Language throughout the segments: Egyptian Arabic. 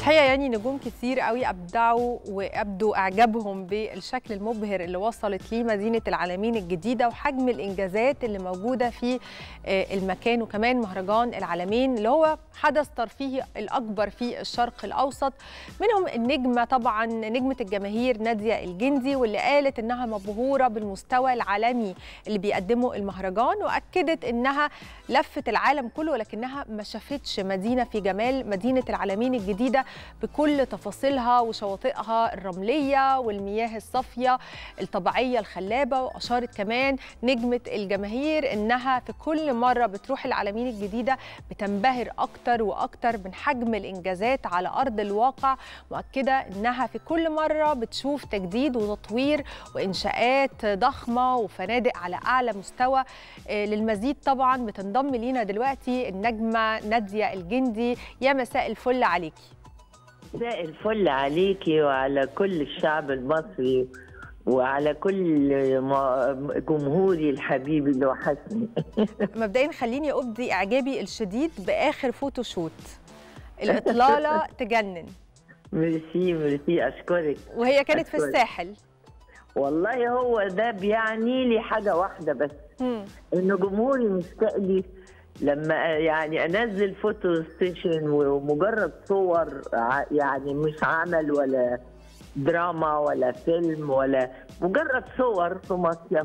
الحقيقه يعني نجوم كتير قوي ابدعوا وابدوا اعجابهم بالشكل المبهر اللي وصلت ليه مدينه العالمين الجديده وحجم الانجازات اللي موجوده في المكان وكمان مهرجان العالمين اللي هو حدث ترفيهي الاكبر في الشرق الاوسط منهم النجمه طبعا نجمه الجماهير ناديه الجندي واللي قالت انها مبهوره بالمستوى العالمي اللي بيقدمه المهرجان واكدت انها لفت العالم كله ولكنها ما شافتش مدينه في جمال مدينه العالمين الجديده بكل تفاصيلها وشواطئها الرمليه والمياه الصافيه الطبيعيه الخلابه واشارت كمان نجمه الجماهير انها في كل مره بتروح العالمين الجديده بتنبهر اكتر واكتر من حجم الانجازات على ارض الواقع مؤكده انها في كل مره بتشوف تجديد وتطوير وانشاءات ضخمه وفنادق على اعلى مستوى للمزيد طبعا بتنضم لينا دلوقتي النجمه ناديه الجندي يا مساء الفل عليكي مساء الفل عليكي وعلى كل الشعب المصري وعلى كل جمهوري الحبيب اللي وحشني مبدئيا خليني ابدي اعجابي الشديد باخر فوتوشوت الاطلاله تجنن ميرسي ميرسي اشكرك وهي كانت أشكرك. في الساحل والله هو ده بيعني لي حاجه واحده بس م. انه جمهوري مشتاق لي لما يعني انزل فوتو ستيشن ومجرد صور يعني مش عمل ولا دراما ولا فيلم ولا مجرد صور في مصيف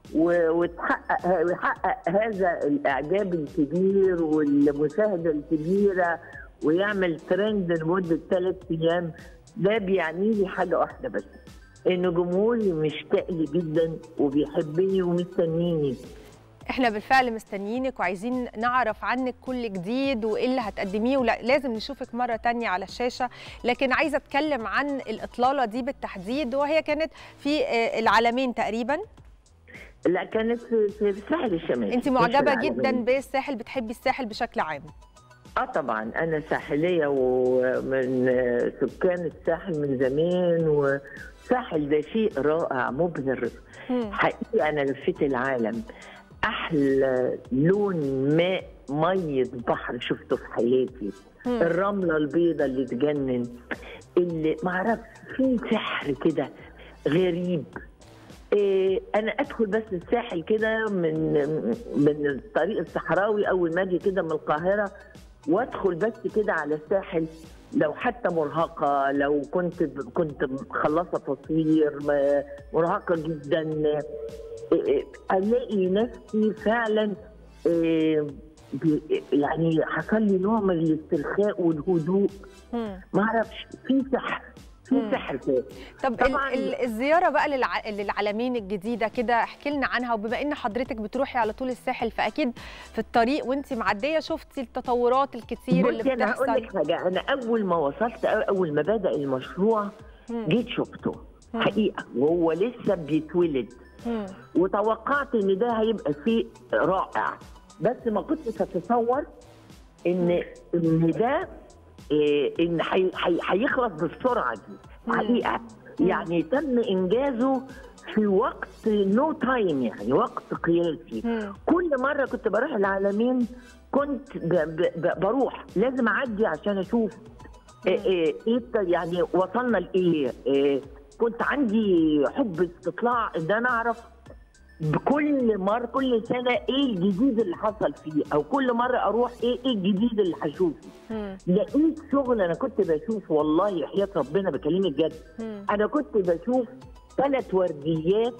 وتحقق ويحقق هذا الاعجاب الكبير والمشاهده الكبيره ويعمل ترند لمده ثلاث ايام ده بيعني لي حاجه واحده بس ان جمهوري مشتاق لي جدا وبيحبني ومستنيني احنا بالفعل مستنيينك وعايزين نعرف عنك كل جديد وايه اللي هتقدميه ولازم نشوفك مره تانية على الشاشه لكن عايزه اتكلم عن الاطلاله دي بالتحديد وهي كانت في العالمين تقريبا لا كانت في الساحل الشمالي انت معجبه جدا بالساحل بتحبي الساحل بشكل عام اه طبعا انا ساحليه ومن سكان الساحل من زمان والساحل ده شيء رائع مبهر حقيقي انا لفيت العالم احلى لون ماء ميه بحر شفته في حياتي مم. الرمله البيضاء اللي تجنن اللي ما اعرفش في سحر كده غريب إيه انا ادخل بس الساحل كده من من الطريق الصحراوي اول ما اجي كده من القاهره وادخل بس كده على الساحل لو حتى مرهقه لو كنت كنت مخلصه تصوير مرهقه جدا الاقي نفسي فعلا يعني حصل لي نوع من الاسترخاء والهدوء ما اعرفش في سحر في سحر فيه طب طبعا الزياره بقى للع... للعالمين الجديده كده احكي لنا عنها وبما ان حضرتك بتروحي على طول الساحل فاكيد في الطريق وانت معديه شفتي التطورات الكتير اللي بتحصل انا هقول لك حاجه انا اول ما وصلت اول ما بدا المشروع جيت شفته حقيقه وهو لسه بيتولد وتوقعت ان ده هيبقى شيء رائع بس ما كنتش اتصور ان ان ده إيه ان هيخلص بالسرعه دي حقيقه يعني تم انجازه في وقت نو تايم يعني وقت قياسي كل مره كنت بروح العالمين كنت ب ب بروح لازم اعدي عشان اشوف ايه, إيه, إيه يعني وصلنا لايه إيه كنت عندي حب استطلاع ان انا اعرف بكل مره كل سنه ايه الجديد اللي حصل فيه او كل مره اروح ايه ايه الجديد اللي هشوفه لقيت شغل انا كنت بشوف والله حياه ربنا بكلمك جد انا كنت بشوف ثلاث ورديات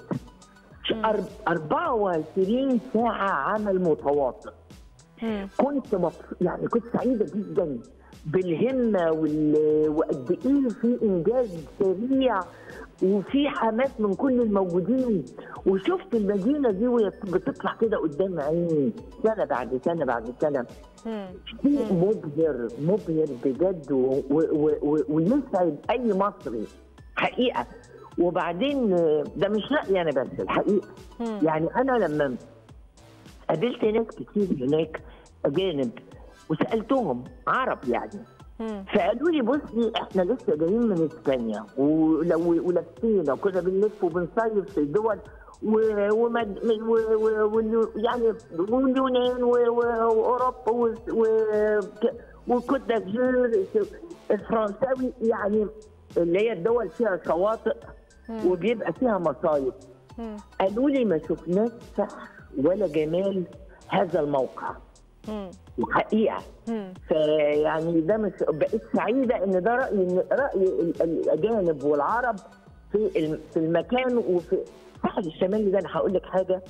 24 ساعه عمل متواصل كنت مبسوط يعني كنت سعيده جدا بالهمه وقد ايه في انجاز سريع وفي حماس من كل الموجودين وشفت المدينه دي وهي بتطلع كده قدام عيني سنه بعد سنه بعد سنه شيء مبهر مبهر بجد ويسعد اي مصري حقيقه وبعدين ده مش رايي انا بس الحقيقه يعني انا لما قابلت ناس كتير هناك اجانب وسالتهم عرب يعني فقالوا لي بصي احنا لسه جايين من اسبانيا ولو ولفينا وكنا بنلف وبنصيف في الدول و- ومد- و- و- واليو- يعني واليونان و- و- واوروبا و- و- ك- وكوت دافير الفرنساوي يعني اللي هي الدول فيها شواطئ وبيبقى فيها مصايف مم. قالوا لي ما شفناش سحر ولا جمال هذا الموقع مم. الحقيقه مم. فيعني ده مش بقيت سعيده ان ده راي راي ال- الاجانب والعرب في الم- في المكان وفي الساحل الشمالي ده انا هقول لك حاجه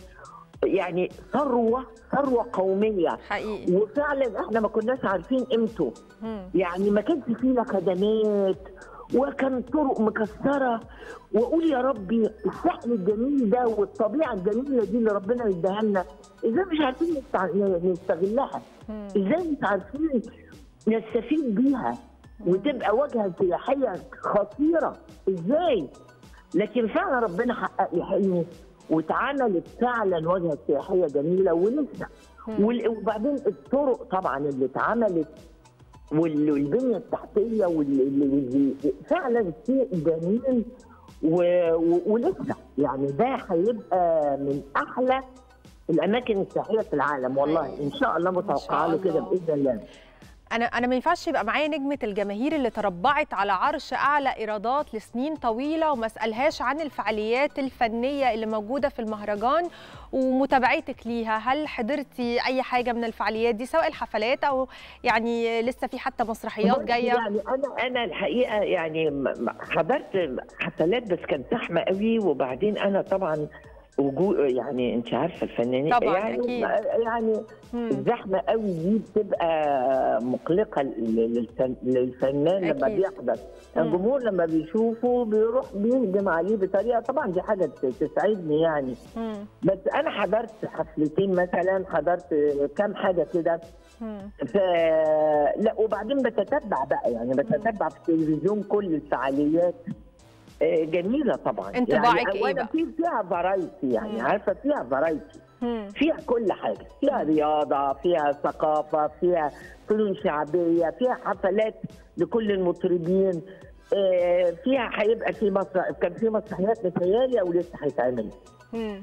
يعني ثروه ثروه قوميه حقيقي وفعلا احنا ما كناش عارفين قيمته مم. يعني ما كانش فيه لا خدمات وكان طرق مكسره واقول يا ربي السحل الجميل ده والطبيعه الجميله دي اللي ربنا يديها لنا ازاي مش عارفين نستع- نستغلها مم. ازاي مش عارفين نستفيد بيها وتبقى واجهه سياحيه خطيره ازاي لكن فعلا ربنا حقق لي حلمي واتعملت فعلا واجهه سياحيه جميله ولسه وال- وبعدين الطرق طبعا اللي اتعملت وال- والبنيه التحتيه واللي واللي فعلا شيء جميل و- و- ولسه يعني ده هيبقى من احلى الاماكن السياحيه في العالم والله ان شاء الله متوقعه له كده الله. باذن الله انا انا ما ينفعش يبقى معايا نجمه الجماهير اللي تربعت على عرش اعلى ايرادات لسنين طويله وما اسالهاش عن الفعاليات الفنيه اللي موجوده في المهرجان ومتابعتك ليها هل حضرتي اي حاجه من الفعاليات دي سواء الحفلات او يعني لسه في حتى مسرحيات برضه جايه يعني انا انا الحقيقه يعني م- م- حضرت حفلات بس كانت زحمه قوي وبعدين انا طبعا وجود يعني انت عارفه الفنانين طبعاً، يعني أكيد. يعني مم. الزحمه قوي دي بتبقى مقلقه لل- للفن- للفنان لما أكيد. بيحضر مم. الجمهور لما بيشوفه بيروح بيهجم عليه بطريقه طبعا دي حاجه ت- تسعدني يعني مم. بس انا حضرت حفلتين مثلا حضرت كام حاجه كده مم. ف لا وبعدين بتتبع بقى يعني بتتبع في التلفزيون كل الفعاليات آه، جميله طبعا انطباعك يعني إيه أولاً بقى؟ في فيها فرايتي يعني مم. عارفه فيها فرايتي مم. فيها كل حاجه فيها رياضه فيها ثقافه فيها فنون شعبيه فيها حفلات لكل المطربين آه، فيها هيبقى في مسرح كان في مسرحيات متهيألي او لسه هيتعمل مم.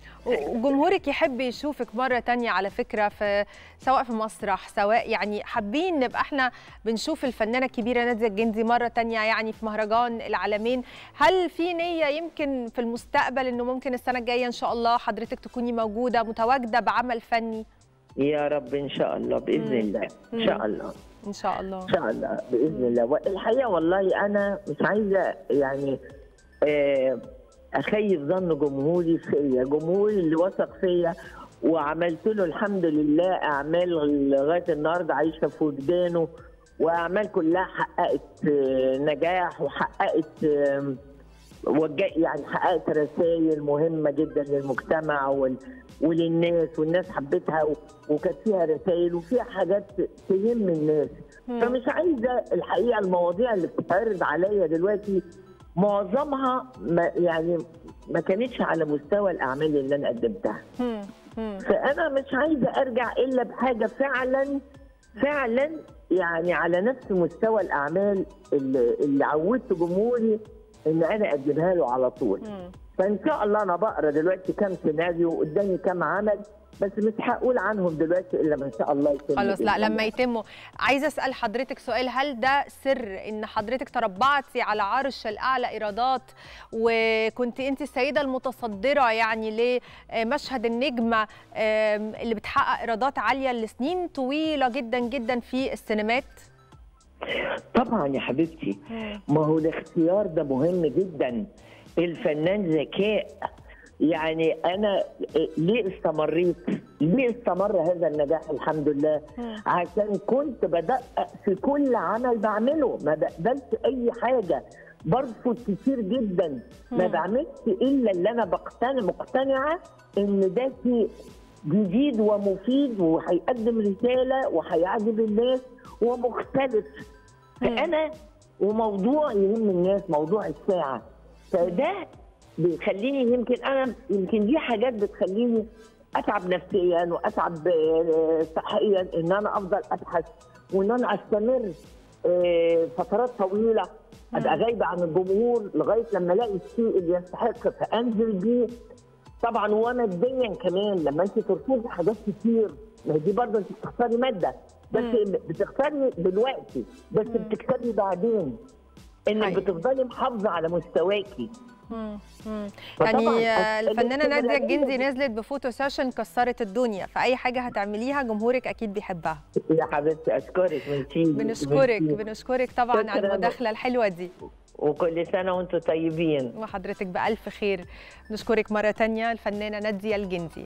وجمهورك يحب يشوفك مرة تانية على فكرة في سواء في مسرح سواء يعني حابين نبقى احنا بنشوف الفنانة الكبيرة نادية الجندي مرة تانية يعني في مهرجان العالمين هل في نية يمكن في المستقبل انه ممكن السنة الجاية ان شاء الله حضرتك تكوني موجودة متواجدة بعمل فني يا رب ان شاء الله باذن مم. الله ان شاء الله ان شاء الله ان شاء الله باذن الله والحقيقه والله انا مش عايزه يعني آه، اخيب ظن جمهوري فيا جمهوري اللي وثق فيا وعملت له الحمد لله اعمال لغايه النهارده عايشه في وجدانه واعمال كلها حققت آه، نجاح وحققت آم، وجا- يعني حققت رسائل مهمه جدا للمجتمع وال وللناس والناس حبتها و- وكانت فيها رسائل وفيها حاجات تهم الناس مم. فمش عايزه الحقيقه المواضيع اللي بتتعرض عليا دلوقتي معظمها ما يعني ما كانتش على مستوى الاعمال اللي انا قدمتها مم. مم. فانا مش عايزه ارجع الا بحاجه فعلا فعلا يعني على نفس مستوى الاعمال اللي, اللي عودت جمهوري ان انا اقدمها له على طول مم. فان شاء الله انا بقرا دلوقتي كام سيناريو قدامي كام عمل بس مش هقول عنهم دلوقتي الا ما ان شاء الله يتم خلاص لا بإذن لما الله. يتموا عايزه اسال حضرتك سؤال هل ده سر ان حضرتك تربعتي على عرش الاعلى ايرادات وكنت انت السيده المتصدره يعني لمشهد النجمه آم، اللي بتحقق ايرادات عاليه لسنين طويله جدا جدا في السينمات طبعا يا حبيبتي ما هو الاختيار ده مهم جدا الفنان ذكاء يعني انا ليه استمريت ليه استمر هذا النجاح الحمد لله عشان كنت بدقق في كل عمل بعمله ما بقبلش اي حاجه برفض كتير جدا ما مم. بعملش الا اللي انا بقتنع مقتنعه ان ده شيء جديد ومفيد وهيقدم رساله وهيعجب الناس ومختلف فانا وموضوع يهم الناس موضوع الساعه فده بيخليني يمكن انا يمكن دي حاجات بتخليني اتعب نفسيا واتعب آه، صحيا ان انا افضل ابحث وان انا استمر آه، فترات طويله ابقى غايبه عن الجمهور لغايه لما الاقي الشيء اللي يستحق فانزل بيه طبعا وماديا كمان لما انت ترفضي حاجات كتير ما هي دي برضه انت بتخسري ماده بس بتخسري دلوقتي بس بتكسبي بعدين انك أيوة. بتفضلي محافظه على مستواكي مم. مم. فطبعاً يعني آه، الفنانه ناديه الاستمرارية الجندي دي- نزلت بفوتو سيشن كسرت الدنيا فاي حاجه هتعمليها جمهورك اكيد بيحبها يا حبيبتي اشكرك ميرسي بنشكرك ميرسي. بنشكرك طبعا على شكراً. المداخله الحلوه دي وكل سنه وانتم طيبين وحضرتك بألف خير نشكرك مرة تانية الفنانة نادية الجندي